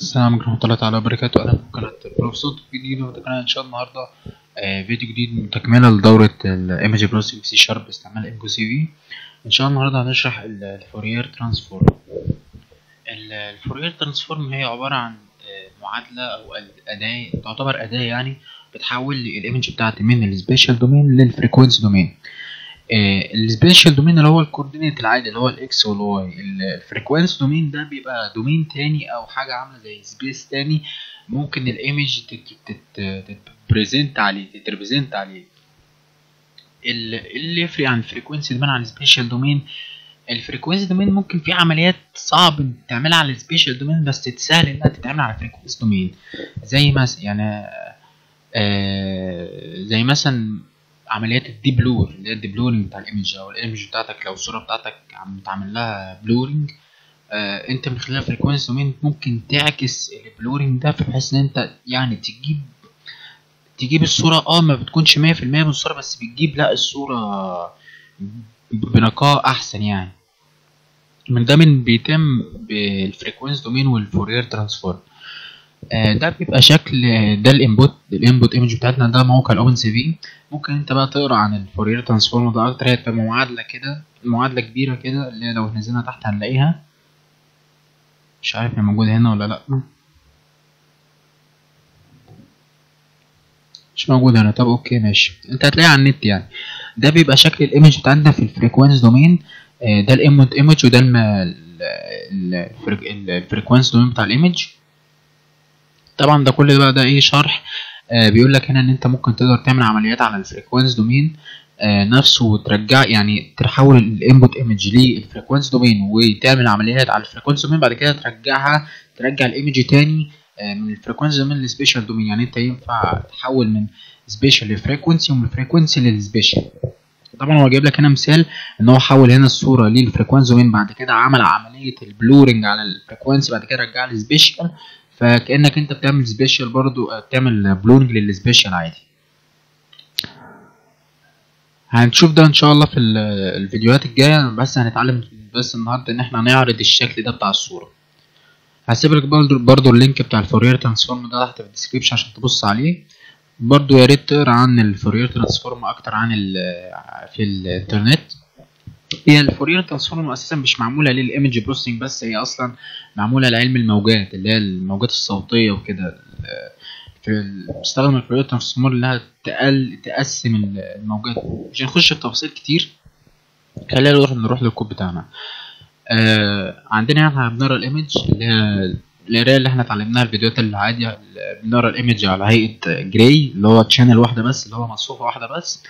السلام عليكم ورحمة الله تعالى وبركاته أهلا بكم قناة بروف صوت جديد وقناة إن شاء الله النهاردة آه، فيديو جديد تكملة لدورة الإيمج بروسيسنج سي شارب باستعمال إم سي في إن شاء الله النهاردة هنشرح ال- الفورير ترانسفورم ال- الفورير ترانسفورم هي عبارة عن آه، معادلة أو أداة تعتبر أداة يعني بتحول الإيمج بتاعتي من السبيشال دومين للفريكونسي دومين السبيشال دومين اللي هو الكوردينيت العادي اللي هو الاكس والواي الفريكوانس دومين ده بيبقى دومين تاني او حاجه عامله زي سبيس تاني ممكن الايمج تتبريزنت عليه تتريبريزنت عليه ال- اللي يفرق عن الفريكوانسي دومين عن السبيشال دومين الفريكوانسي دومين ممكن في عمليات صعب تعملها على السبيشال دومين بس تتسهل انها تتعمل على الفريكوانسي دومين زي مثلا يعني آه زي مثلا عمليات الدي بلور اللي هي الديبلورنج بتاع الايمج او الايمج بتاعتك لو الصوره بتاعتك عم تعمل لها بلورنج آه انت من خلال فريكوانسي دومين ممكن تعكس البلورنج ده بحيث ان انت يعني تجيب تجيب الصوره اه ما بتكونش 100% من الصوره بس بتجيب لا الصوره بنقاء احسن يعني من ده من بيتم بالفريكوانسي دومين والفورير ترانسفورم آه، ده بيبقى شكل ده الانبوت الانبوت ايمج بتاعتنا ده موقع الاوبن سي في ممكن انت بقى تقرا عن الفورير ترانسفورم ده اكتر هي بتبقى معادله كده معادله كبيره كده اللي هي لو نزلنا تحت هنلاقيها مش عارف هي موجوده هنا ولا لا مش موجوده هنا طب اوكي ماشي انت هتلاقيها على النت يعني ده بيبقى شكل الايمج بتاعتنا في الفريكوانس دومين آه، ده الانبوت ايمج وده الم... ال- ال- الفريك- الفريكوانس دومين بتاع الايمج طبعا ده كل بقى ده ايه شرح آه بيقول لك هنا ان انت ممكن تقدر تعمل عمليات على الفريكوانس دومين آه نفسه وترجع يعني تحول الانبوت ايمج للفريكوانس دومين وتعمل عمليات على الفريكوانس دومين بعد كده ترجعها ترجع الايمج تاني آه من الفريكوانس دومين للسبيشال دومين يعني انت ينفع تحول من سبيشال لفريكوانسي ومن فريكوانسي للسبيشال طبعا هو جايب لك هنا مثال ان هو حول هنا الصوره للفريكوانس دومين بعد كده عمل عمليه البلورنج على الفريكوانسي بعد كده رجعها للسبيشال فكانك انت بتعمل سبيشال برضو آه، بتعمل بلورنج للسبيشال عادي هنشوف ده ان شاء الله في ال- الفيديوهات الجايه بس هنتعلم بس النهارده ان احنا نعرض الشكل ده بتاع الصوره هسيب لك برضو, برضو اللينك بتاع الفورير ترانسفورم ده تحت في الديسكريبشن عشان تبص عليه برضو يا ريت تقرا عن الفورير ترانسفورم اكتر عن ال في الانترنت هي الفورير ترانسفورم اساسا مش معموله للايمج بروسيسنج بس هي اصلا معموله لعلم الموجات اللي هي الموجات الصوتيه وكده ال- في ال- بتستخدم الفورير ترانسفورم انها تقل تقسم ال- الموجات مش هنخش في تفاصيل كتير خلينا نروح نروح للكود بتاعنا آه عندنا احنا بنقرا الايمج اللي هي القرايه اللي احنا اتعلمناها الفيديوهات العاديه اللي بنقرا الايمج على هيئه جراي اللي هو تشانل واحده بس اللي هو مصفوفه واحده بس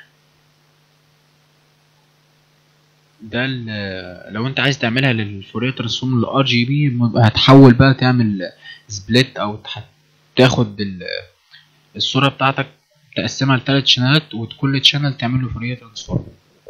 ده ال- لو انت عايز تعملها للفورير ترانسفورم للار جي بي هتحول بقى تعمل سبليت او تح- تاخد ال- الصوره بتاعتك تقسمها لثلاث شانلات وكل تشانل تعمل له فورير ترانسفورم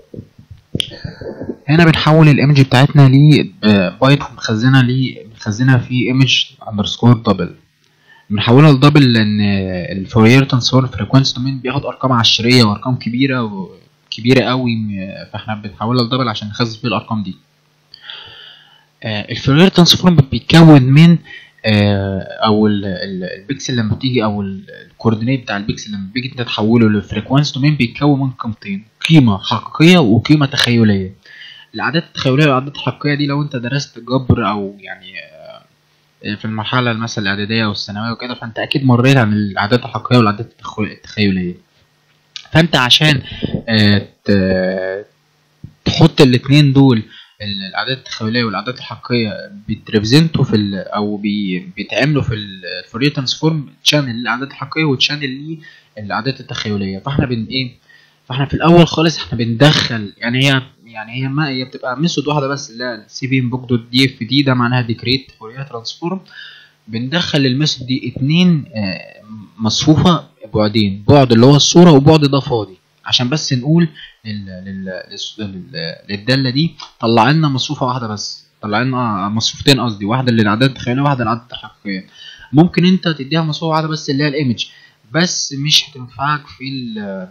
هنا بنحول الايمج بتاعتنا ل بايت مخزنه ل مخزنها في ايمج اندرسكور دبل بنحولها لدبل لان الفورير ترانسفورم فريكوانسي دومين بياخد ارقام عشريه وارقام كبيره وكبيره قوي م- فاحنا بنحولها لدبل عشان نخزن فيه الارقام دي آه، الفورير ترانسفورم بيتكون من آه، او ال- ال- البيكسل لما بتيجي او ال- الكوردينيت بتاع البيكسل لما بيجي انت تحوله لفريكوانس دومين بيتكون من قيمتين قيمه حقيقيه وقيمه تخيليه الاعداد التخيليه والاعداد الحقيقيه دي لو انت درست جبر او يعني آه، في المرحله مثلا الاعداديه او الثانويه وكده فانت اكيد مريت عن الاعداد الحقيقيه والاعداد التخ- التخيليه فانت عشان آه، ت- تحط الاتنين دول ال- الاعداد التخيليه والاعداد الحقيقيه بيتريبريزنتوا في ال او بي بيتعملوا في الفورير ترانسفورم تشانل للاعداد الحقيقيه وتشانل للاعداد التخيليه فاحنا بن ايه فاحنا في الاول خالص احنا بندخل يعني هي يعني هي ما هي بتبقى ميثود واحده بس اللي هي السي بي انبوك دوت دي اف دي ده معناها ديكريت فورير ترانسفورم بندخل الميثود دي اتنين آه، مصفوفه بعدين بعد اللي هو الصوره وبعد ده فاضي عشان بس نقول لل... لل... للس- لل... للداله دي طلع لنا مصفوفه واحده بس طلع لنا مصفوفتين قصدي واحده للاعداد التخيليه وواحده للاعداد الحقيقيه ممكن انت تديها مصفوفه واحده بس اللي هي الايمج بس مش هتنفعك في ال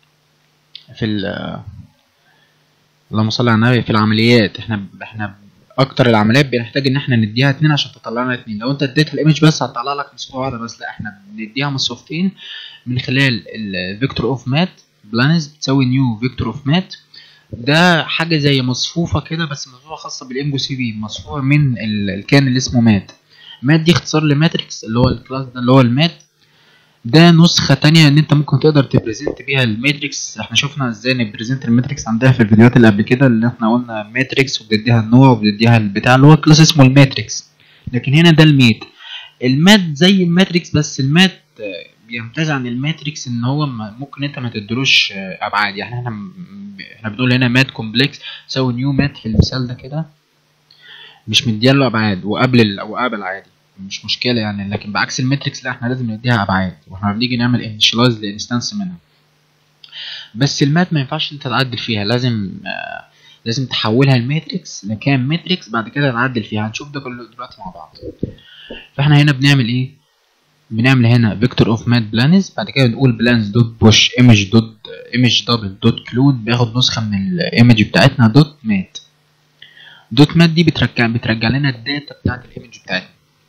في ال اللهم صل على النبي في العمليات احنا احنا اكتر العمليات بنحتاج ان احنا نديها اتنين عشان تطلع لنا اتنين لو انت اديت الايمج بس هتطلع لك مصفوفه واحده بس لا احنا بنديها مصفوفتين من خلال الفيكتور اوف مات بلانز بتساوي نيو فيكتور اوف مات ده حاجه زي مصفوفه كده بس مصفوفه خاصه بالام سي في مصفوفه من ال- الكان اللي اسمه مات مات دي اختصار لماتريكس اللي هو الكلاس ده اللي هو المات ده نسخة تانية ان انت ممكن تقدر تبريزنت بيها الماتريكس احنا شفنا ازاي نبريزنت الماتريكس عندها في الفيديوهات اللي قبل كده اللي احنا قلنا ماتريكس وبنديها النوع وبنديها البتاع اللي هو كلاس اسمه الماتريكس لكن هنا ده الميت المات زي الماتريكس بس المات آه، بيمتاز عن الماتريكس ان هو ما- ممكن انت ما تدلوش آه، ابعاد يعني احنا م- احنا بنقول هنا مات كومبلكس تساوي نيو مات في المثال ده كده مش مدياله ابعاد وقبل ال- وقبل عادي مش مشكله يعني لكن بعكس الماتريكس لا احنا لازم نديها ابعاد واحنا بنيجي نعمل انيشلايز لانستانس منها بس المات ما ينفعش انت تعدل فيها لازم آه لازم تحولها الماتريكس لكام ماتريكس بعد كده تعدل فيها هنشوف ده كله دلوقتي مع بعض فاحنا هنا بنعمل ايه بنعمل هنا فيكتور اوف مات بلانز بعد كده بنقول بلانز دوت بوش ايمج دوت ايمج دبل دوت كلود بياخد نسخه من الايمج بتاعتنا دوت مات دوت مات دي بترجع بترجع لنا الداتا بتاعت الايمج بتاعتنا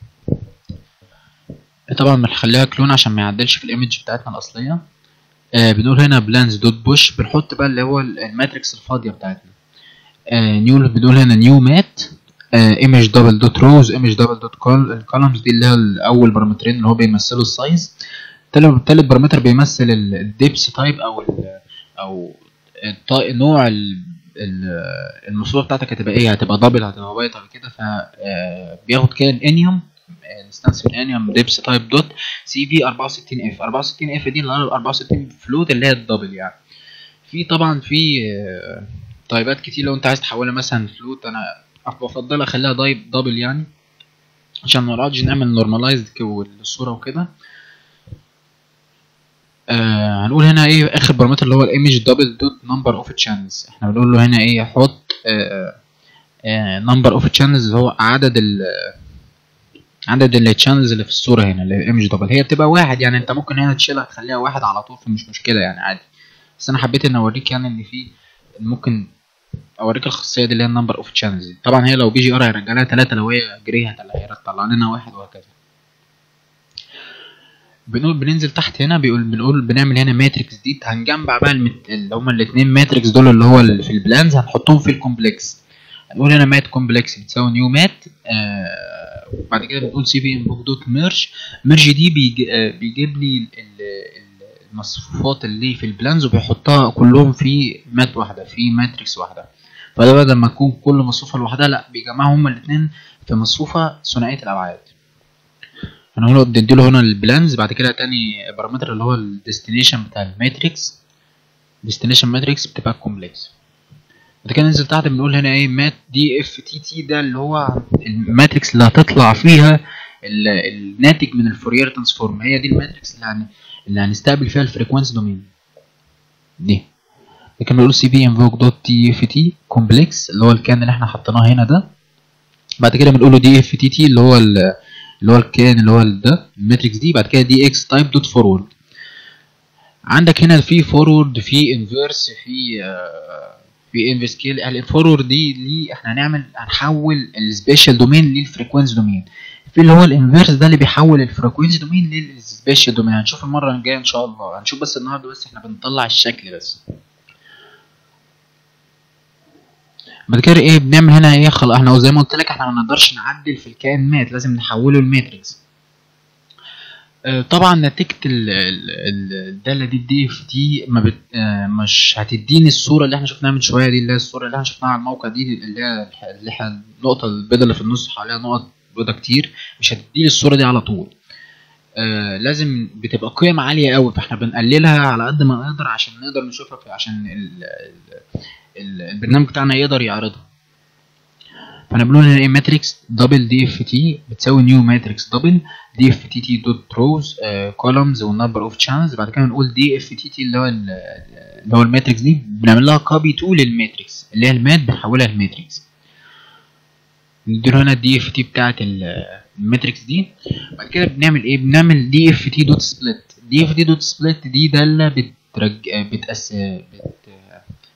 طبعا بنخليها كلون عشان ما يعدلش في الايمج بتاعتنا الاصليه آه بنقول هنا بلانز دوت بوش بنحط بقى اللي هو الماتريكس الفاضيه بتاعتنا آه نيو بنقول هنا نيو مات ايمج دبل دوت روز ايمج دبل دوت الكولمز دي اللي هي الاول بارامترين اللي هو بيمثلوا السايز تالت تالت بارامتر بيمثل الديبس تايب او ال او الط- نوع ال- ال- المصفوفه بتاعتك هتبقى ايه هتبقى دبل هتبقى بايت او كده فبياخد كان انيوم انستانس من انيوم ديبس تايب دوت سي في 64 اف 64 اف دي اللي هي 64 فلوت اللي هي الدبل يعني في طبعا في آه، تايبات كتير لو انت عايز تحولها مثلا فلوت انا بفضل اخليها دايب دبل يعني عشان ما نقعدش نعمل نورماليزد للصوره وكده آه هنقول هنا ايه اخر بارامتر اللي هو الايمج دبل دوت نمبر اوف تشانلز احنا بنقول له هنا ايه حط نمبر اوف تشانلز اللي هو عدد ال عدد التشانلز اللي في الصوره هنا اللي هي ايمج دبل هي بتبقى واحد يعني انت ممكن هنا تشيلها تخليها واحد على طول فمش مشكله يعني عادي بس انا حبيت ان اوريك يعني ان في ممكن اوريك الخاصيه دي اللي هي النمبر اوف تشانلز طبعا هي لو بي جي ار هيرجع لها 3 لو هي جري هيطلع لنا واحد وهكذا بنقول بننزل تحت هنا بيقول بنقول بنعمل هنا ماتريكس دي هنجمع بقى المت... اللي هما الاثنين ماتريكس دول اللي هو اللي في البلانز هنحطهم في الكومبلكس هنقول هنا مات كومبلكس بتساوي نيو مات آه وبعد كده بنقول سي بي انبوك دوت ميرج ميرج دي بيج... آه بيجيب لي ال... ال... المصفوفات اللي في البلانز وبيحطها كلهم في مات واحده في ماتريكس واحده فده بدل ما تكون كل مصفوفه لوحدها لا بيجمعهم هما الاثنين في مصفوفه ثنائيه الابعاد هنقول نديله هنا البلانز بعد كده تاني بارامتر اللي هو الديستنيشن بتاع الماتريكس ديستنيشن ماتريكس بتبقى كومبلكس بعد كده ننزل تحت بنقول هنا ايه مات دي اف تي تي ده اللي هو الماتريكس اللي هتطلع فيها ال- الناتج من الفورير ترانسفورم هي دي الماتريكس اللي هن... اللي هنستقبل فيها الفريكوانسي دومين دي لكن بنقول سي بي انفوك دوت تي اف تي كومبلكس اللي هو الكان اللي احنا حطيناه هنا ده بعد كده بنقوله دي اف تي تي اللي هو ال- اللي هو الكان اللي هو ده الماتريكس دي بعد كده دي اكس تايب دوت فورورد عندك هنا في فورورد في انفيرس في آه، في انفيرس سكيل الفورورد دي ليه احنا هنعمل هنحول السبيشال دومين للفريكوينسي دومين في اللي هو الانفيرس ده اللي بيحول الفريكوينسي دومين للسبيشال دومين هنشوف المره الجايه ان شاء الله هنشوف بس النهارده بس احنا بنطلع الشكل بس بعد كده ايه بنعمل هنا ايه خلاص احنا زي ما قلت لك احنا ما نقدرش نعدل في الكائن مات لازم نحوله لماتريكس آه، طبعا نتيجة ال- ال- ال- الدالة دي الدي اف دي ما بت... آه، مش هتديني الصورة اللي احنا شفناها من شوية دي اللي هي الصورة اللي احنا شفناها على الموقع دي اللي هي الح- اللي هي النقطة البيضاء اللي في النص حواليها نقط بيضاء كتير مش هتديني الصورة دي على طول آه لازم بتبقى قيم عالية قوي فاحنا بنقللها على قد ما نقدر عشان نقدر نشوفها في عشان ال... ال... ال- البرنامج بتاعنا يقدر يعرضها فانا بنقول هنا ايه ماتريكس دبل دي اف تي بتساوي نيو ماتريكس دبل دي اف تي تي دوت روز كولمز والنمبر اوف شانلز بعد كده بنقول دي اف تي تي اللي هو ال- اللي هو الماتريكس دي بنعمل لها كوبي تو للماتريكس اللي هي المات بنحولها لماتريكس نديله هنا الدي اف تي بتاعت ال- الماتريكس دي بعد كده بنعمل ايه بنعمل دي اف تي دوت سبليت دي اف تي دوت سبليت دي داله بترج بتأس بت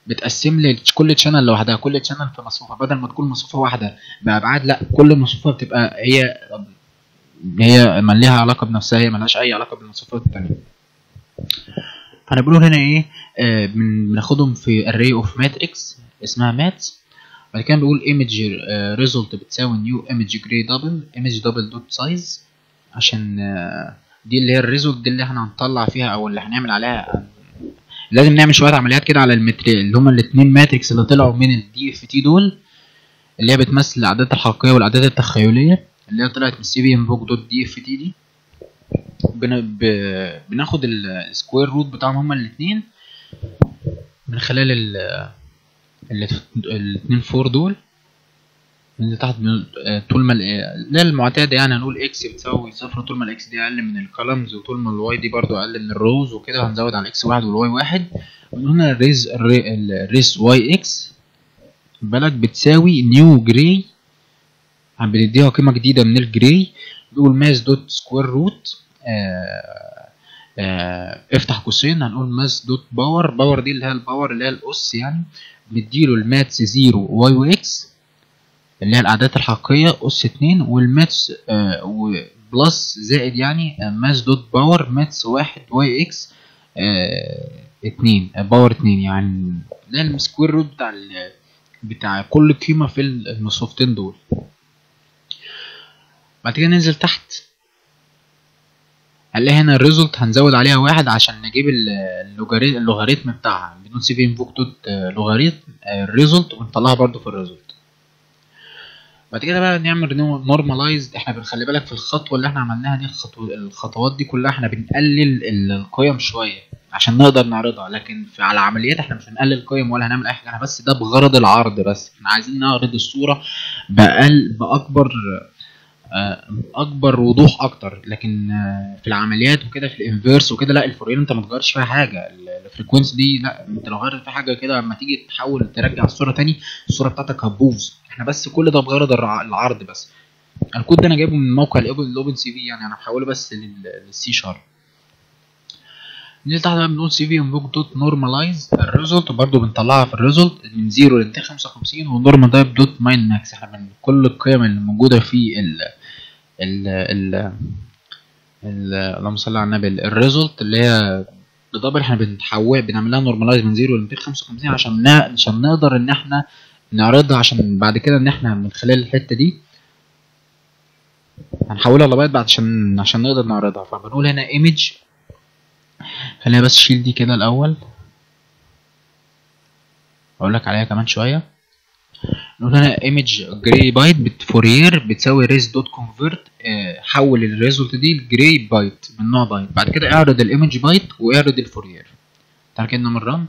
بتقسم لي كل تشانل لوحدها كل تشانل في مصفوفه بدل ما تكون مصفوفه واحده بابعاد لا كل مصفوفه بتبقى هي هي ما ليها علاقه بنفسها هي ملهاش اي علاقه بالمصفوفات التانية فانا بقول هنا ايه آه بن- بناخدهم في array of matrix اسمها ماتس بعد كده بيقول image آه، result بتساوي new image gray double image double dot size عشان آه، دي اللي هي الريزولت دي اللي احنا هنطلع فيها او اللي هنعمل عليها لازم نعمل شويه عمليات كده على المتر اللي هما الاثنين ماتريكس اللي طلعوا من الدي اف تي دول اللي هي بتمثل الاعداد الحقيقيه والاعداد التخيليه اللي هي طلعت من السي بي ام بوك دوت دي اف تي دي بن... ب... بناخد السكوير روت بتاعهم هما الاثنين من خلال ال الاثنين فور دول من تحت من- آه، طول ما ال- آه، اللي هي المعتادة يعني هنقول اكس بتساوي صفر طول ما الاكس دي اقل من الكولمز وطول ما الواي دي برضو اقل من الروز وكده هنزود على الاكس واحد والواي واحد ومن هنا الريز الري- الريس واي اكس بالك بتساوي نيو جراي عم بنديها قيمة جديدة من الجراي بيقول ماس دوت سكوير روت آه آه افتح قوسين هنقول ماس دوت باور باور دي اللي هي الباور اللي هي الاس يعني بنديله الماتس زيرو واي واكس اللي هي الاعداد الحقيقيه اس اتنين والماتس آه وبلس زائد يعني آه، ماس دوت باور ماتس واحد واي اكس آه اتنين آه، باور اتنين يعني ده السكوير روت بتاع ال- بتاع كل قيمه في المصفوفتين دول بعد كده ننزل تحت هنلاقي هنا الريزولت هنزود عليها واحد عشان نجيب ال- اللوغاريتم اللوغاريتم بتاعها بنقول سي في انفوك دوت لوغاريتم الريزولت ونطلعها برضو في الريزولت بعد كده بقى نعمل نورماليزد احنا بنخلي بالك في الخطوه اللي احنا عملناها دي الخطو... الخطوات دي كلها احنا بنقلل ال- القيم شويه عشان نقدر نعرضها لكن في على العمليات احنا مش هنقلل قيم ولا هنعمل اي حاجه احنا بس ده بغرض العرض بس احنا عايزين نعرض الصوره باقل باكبر آه، اكبر وضوح اكتر لكن آه، في العمليات وكده في الانفيرس وكده لا الفورير انت ما تغيرش فيها حاجه الفريكونسي دي لا انت لو غيرت فيها حاجه كده لما تيجي تحاول ترجع الصوره تاني الصوره بتاعتك هتبوظ احنا بس كل ده بغرض الرع- العرض بس الكود ده انا جايبه من موقع الاوبن الاوبن سي في يعني انا محوله بس للسي شارب نيجي تحت بقى بنقول سي في انفوك دوت نورماليز الريزولت برضه بنطلعها في الريزولت من 0 ل 255 والنورمال تايب دوت ماين ماكس احنا من كل القيم اللي موجوده في ال ال ال ال- اللهم صل على النبي الريزولت اللي هي بالدبل احنا بنحول بنعمل لها نورماليز من 0 ل 255 عشان نا... عشان نقدر ان احنا نعرضها عشان بعد كده ان احنا من خلال الحته دي هنحولها لبايت بعد عشان عشان نقدر نعرضها فبنقول هنا ايمج خلينا بس شيل دي كده الاول اقول لك عليها كمان شويه نقول هنا ايمج جراي بايت بفورير بتساوي ريز دوت كونفرت حول الريزولت دي لجراي بايت من نوع بايت بعد كده اعرض الايمج بايت واعرض الفورير تعال كده نعمل رن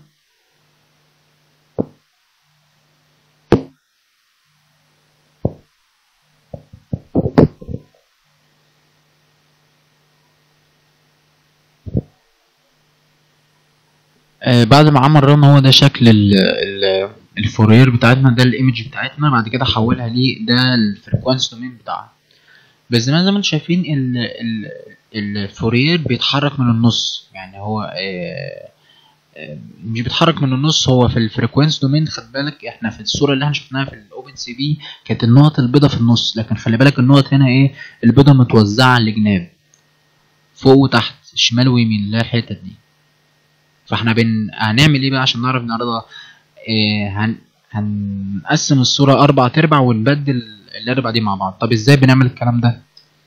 آه بعد ما عمل رن هو ده شكل ال ال الفورير بتاعتنا ده الايمج بتاعتنا بعد كده حولها ليه ده الفريكوانسي دومين بتاعها بس زي ما زي ما انتم شايفين ال ال الفورير بيتحرك من النص يعني هو آه آه، مش بيتحرك من النص هو في الفريكوانس دومين خد بالك احنا في الصوره اللي احنا شفناها في الاوبن سي بي كانت النقط البيضاء في النص لكن خلي بالك النقط هنا ايه البيضاء متوزعه على الجناب فوق وتحت شمال ويمين اللي هي الحتت دي فاحنا بن... هنعمل ايه بقى عشان نعرف نعرضها إيه هن... هنقسم الصورة أربع تربع ونبدل الأربع دي مع بعض طب ازاي بنعمل الكلام ده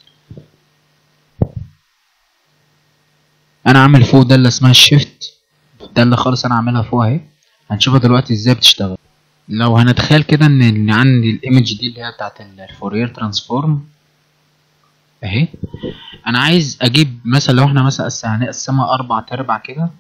أنا عامل فوق دالة اسمها الشيفت دالة خالص أنا عاملها فوق أهي هنشوفها دلوقتي ازاي بتشتغل لو هنتخيل كده ان إن عندي الايمج دي اللي هي بتاعت الفورير ترانسفورم اهي انا عايز اجيب مثلا لو احنا مثلا قس- هنقسمها اربع تربع كده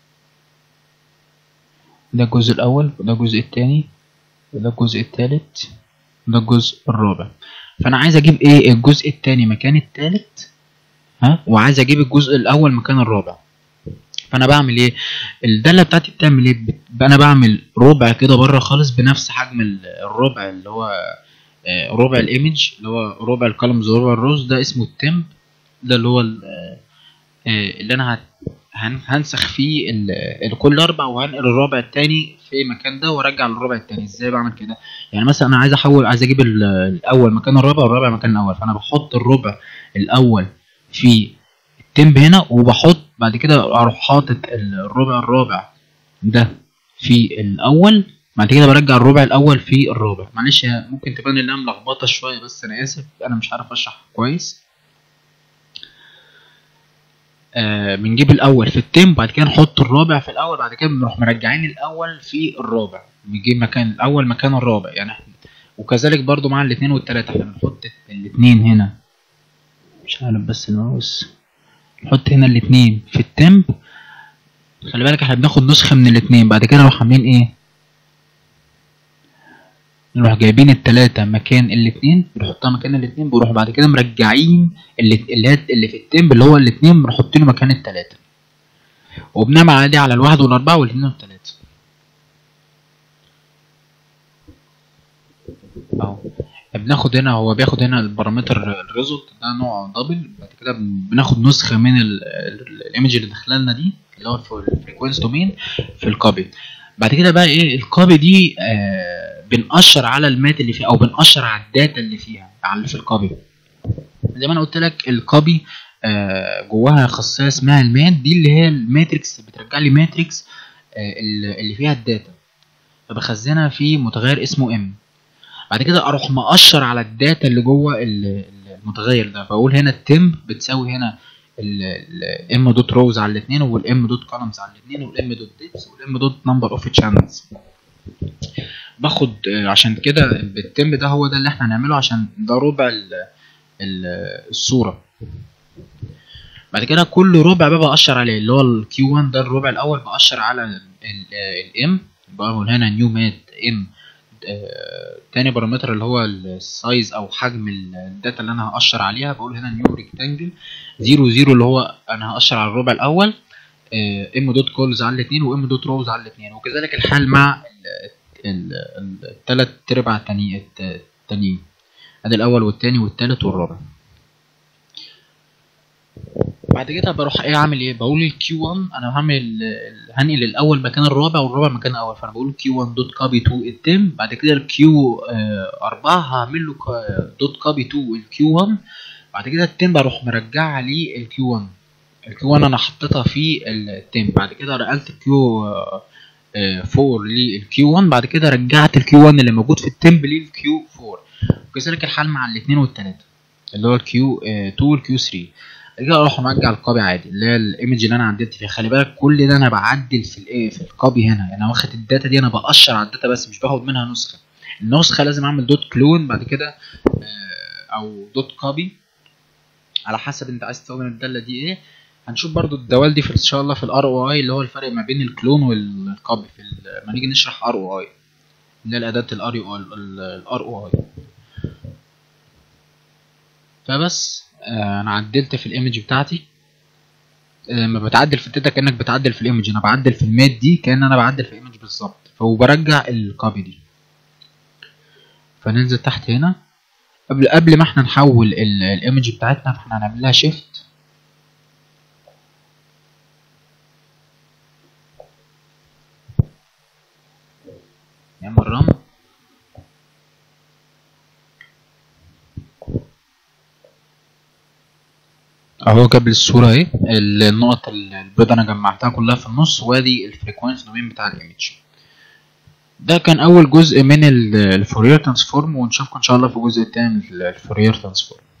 ده الجزء الاول وده الجزء التاني وده الجزء التالت وده الجزء الرابع فانا عايز اجيب ايه الجزء التاني مكان التالت ها وعايز اجيب الجزء الاول مكان الرابع فانا بعمل ايه الداله بتاعتي بتعمل ايه بت- انا بعمل ربع كده بره خالص بنفس حجم ال- الربع اللي هو آه، ربع الايمج اللي هو ربع الكولمز وربع الروز ده اسمه التمب ده اللي هو ال- آه، آه، اللي انا هت- هن هنسخ فيه ال- ال- كل اربع وهنقل الرابع التاني في المكان ده وارجع للرابع التاني ازاي بعمل كده يعني مثلا انا عايز احول عايز اجيب ال- الاول مكان الرابع والرابع مكان الاول فانا بحط الربع الاول في التمب هنا وبحط بعد كده اروح حاطط الربع الرابع ده في الاول بعد كده برجع الربع الاول في الرابع معلش هي ممكن تبان انها ملخبطه شويه بس انا اسف انا مش عارف اشرح كويس آه بنجيب الاول في التيم بعد كده نحط الرابع في الاول بعد كده بنروح مرجعين الاول في الرابع بنجيب مكان الاول مكان الرابع يعني احنا وكذلك برضو مع الاثنين والتلاته احنا بنحط الاثنين هنا مش عارف بس الماوس نحط هنا الاثنين في التمب خلي بالك احنا بناخد نسخه من الاثنين بعد كده نروح عاملين ايه نروح جايبين التلاتة مكان الاتنين بنحطها مكان الاتنين بنروح بعد كده مرجعين اللي اللي, هي- اللي في التيمب اللي هو الاتنين بنحطينه مكان التلاتة وبنعمل عادي على الواحد والأربعة والاتنين والتلاتة اهو بناخد هنا هو بياخد هنا البارامتر الريزولت ده نوع دبل بعد كده بناخد نسخة من الايمج اللي داخلالنا دي اللي هو الفريكونس دومين في الكوبي بعد كده بقى ايه الكوبي دي آه بنقشر على المات اللي فيها او بنقشر على الداتا اللي فيها على اللي في الكوبي زي ما انا قلت لك الكوبي آه جواها خاصيه اسمها المات دي اللي هي الماتريكس بترجع لي ماتريكس آه اللي اللي فيها الداتا فبخزنها في متغير اسمه ام بعد كده اروح مقشر على الداتا اللي جوه ال- ال- المتغير ده بقول هنا التم بتساوي هنا الام دوت روز على الاثنين والام دوت كولمز على الاثنين والام دوت ديبس والام دوت نمبر اوف تشانلز باخد آه، عشان كده التم ده هو ده اللي احنا هنعمله عشان ده ربع ال- ال- الصوره بعد كده كل ربع بقى بقشر عليه اللي هو الكيو 1 ده الربع الاول بقشر على الام بقول هنا نيو مات ام تاني بارامتر اللي هو السايز او حجم الداتا اللي انا هقشر عليها بقول هنا نيو ريكتانجل زيرو زيرو اللي هو انا هقشر على الربع الاول ام دوت كولز على الاثنين وام دوت روز على الاثنين وكذلك الحال مع الثلاث ارباع التاني- التانيين ادي الاول والتاني والتالت والرابع بعد كده بروح ايه اعمل ايه بقول الكيو 1 انا هعمل ال- ال- هنقل الاول مكان الرابع والرابع مكان الاول فانا بقول كيو 1 دوت كوبي تو التم بعد كده الكيو 4 هعمل له دوت كوبي تو الكيو 1 بعد كده التم بروح مرجعها لي الكيو 1 الكيو 1 انا حطيتها في التم بعد كده نقلت الكيو 4 للكيو 1 بعد كده رجعت الكيو 1 اللي موجود في التمب للكيو 4 وكذلك الحال مع الاثنين والثلاثه اللي هو الكيو 2 والكيو 3 بعد كده اروح مرجع الكوبي عادي اللي هي الايمج اللي انا عدلت فيها خلي بالك كل ده انا بعدل في الايه في الكوبي هنا يعني انا واخد الداتا دي انا بقشر على الداتا بس مش باخد منها نسخه النسخه لازم اعمل دوت كلون بعد كده آه، او دوت كوبي على حسب انت عايز تستخدم الداله دي ايه هنشوف برضو الدوال دي في ان شاء الله في الار او اي اللي هو الفرق ما بين الكلون والكوبي في ال- لما نيجي نشرح ار او اي اللي هي الاداه الار او الار او اي فبس آه، انا عدلت في الايمج بتاعتي آه، لما بتعدل في الداتا كانك بتعدل في الايمج انا بعدل في المات دي كان انا بعدل في الايمج بالظبط فبرجع الكوبي دي فننزل تحت هنا قبل قبل ما احنا نحول ال- الايمج بتاعتنا فاحنا هنعمل لها شيفت نعمل رن اهو جاب لي الصوره اهي النقط البيضاء انا جمعتها كلها في النص وادي الفريكوانس دومين بتاع الايمج ده كان اول جزء من الفورير ترانسفورم ونشوفكم ان شاء الله في الجزء الثاني من الفورير ترانسفورم